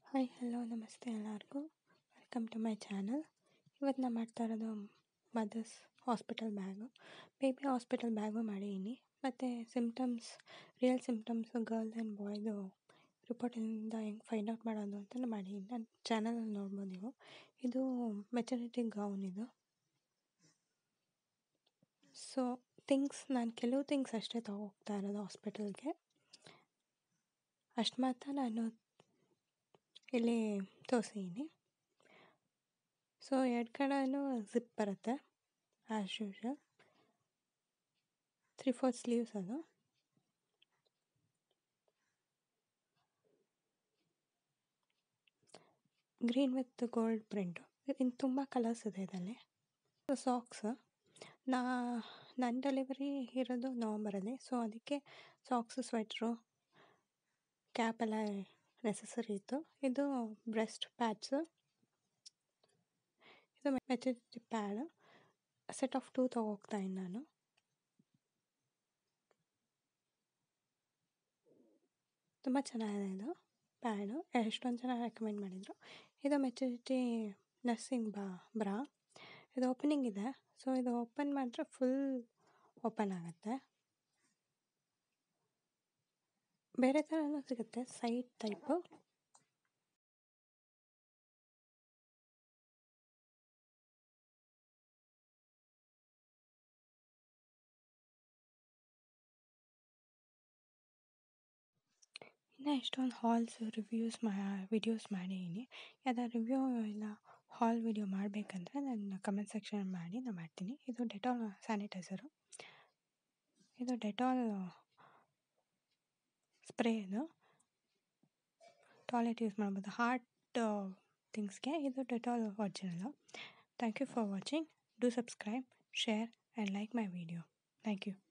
hi hello ನಮಸ್ತೆ ಎಲ್ಲರಿಗೂ welcome to my channel ಇವತ್ತು ನಾನು ಮಾಡ್ತಾ ಇರೋದು mothers hospital bag baby hospital bag ಮಾಡಿದ್ದೀನಿ ಮತ್ತು symptoms real symptoms girl and ಬಾಯ್ದು ರಿಪೋರ್ಟಿಂದ ಹೆಂಗೆ ಫೈಂಡ್ ಔಟ್ ಮಾಡೋದು ಅಂತ ಮಾಡಿದ್ದೀನಿ ನನ್ನ ಚಾನಲಲ್ಲಿ ನೋಡ್ಬೋದು ನೀವು ಇದು ಮೆಟರ್ನಿಟಿ ಗೌನ್ ಇದು ಸೊ ಥಿಂಗ್ಸ್ ನಾನು ಕೆಲವು ಥಿಂಗ್ಸ್ ಅಷ್ಟೇ ತಗೋಗ್ತಾ ಇರೋದು ಹಾಸ್ಪಿಟಲ್ಗೆ ಅಷ್ಟು ಮಾತ್ರ ನಾನು ಇಲ್ಲಿ ತೋರಿಸಿದ್ದೀನಿ ಸೊ ಎರಡು ಕಡೆನೂ ಜಿಪ್ ಬರುತ್ತೆ as usual three four sleeves ಅದು ಗ್ರೀನ್ ವಿತ್ ಗೋಲ್ಡ್ ಪ್ರಿಂಟು ಇನ್ನು ತುಂಬ ಕಲರ್ಸ್ ಇದೆ ಇದರಲ್ಲಿ ಸಾಕ್ಸ್ ನಾ ನನ್ನ ಡೆಲಿವರಿ ಇರೋದು ನವಂಬರಲ್ಲಿ ಸೊ ಅದಕ್ಕೆ ಸಾಕ್ಸು ಸ್ವೆಟ್ರು ಕ್ಯಾಪ್ ಎಲ್ಲ ನೆಸಸರಿ ಇತ್ತು ಇದು ಬ್ರೆಸ್ಟ್ ಪ್ಯಾಡ್ಸು ಇದು maturity pad set of two ತೊಗೋಗ್ತಾ ಇದ್ದೀನಿ ನಾನು ತುಂಬ ಚೆನ್ನಾಗಿದೆ ಇದು ಪ್ಯಾಡು ಎಷ್ಟೊಂದು ಜನ ರೆಕಮೆಂಡ್ ಮಾಡಿದರು ಇದು ಮೆಚುರಿಟಿ ನರ್ಸಿಂಗ್ ಬಾ ಬ್ರಾ ಇದು ಓಪನಿಂಗ್ ಇದೆ ಸೊ ಇದು ಓಪನ್ ಮಾಡಿದ್ರೆ ಫುಲ್ ಓಪನ್ ಆಗುತ್ತೆ ಬೇರೆ ಥರನೂ ಸಿಗುತ್ತೆ ಸೈಡ್ ಟೈಪು ಇನ್ನು ಎಷ್ಟೊಂದು ಹಾಲ್ಸ್ ರಿವ್ಯೂಸ್ ಮಾ ವಿಡಿಯೋಸ್ ಮಾಡಿದ್ದೀನಿ ಯಾವ್ದಾದ್ರು ರಿವ್ಯೂ ಇಲ್ಲ ಹಾಲ್ ವಿಡಿಯೋ ಮಾಡಬೇಕಂದ್ರೆ ನನ್ನ ಕಮೆಂಟ್ ಸೆಕ್ಷನ್ ಮಾಡಿ ನಾನು ಮಾಡ್ತೀನಿ ಇದು ಡೆಟಾಲ್ ಸ್ಯಾನಿಟೈಸರು ಇದು ಡೆಟಾಲ್ ಸ್ಪ್ರೇ ಇದು ಟಾಯ್ಲೆಟ್ ಯೂಸ್ ಮಾಡ್ಬೋದು ಹಾರ್ಟ್ ಥಿಂಗ್ಸ್ಗೆ ಇದು Dettol original thank you for watching do subscribe share and like my video thank you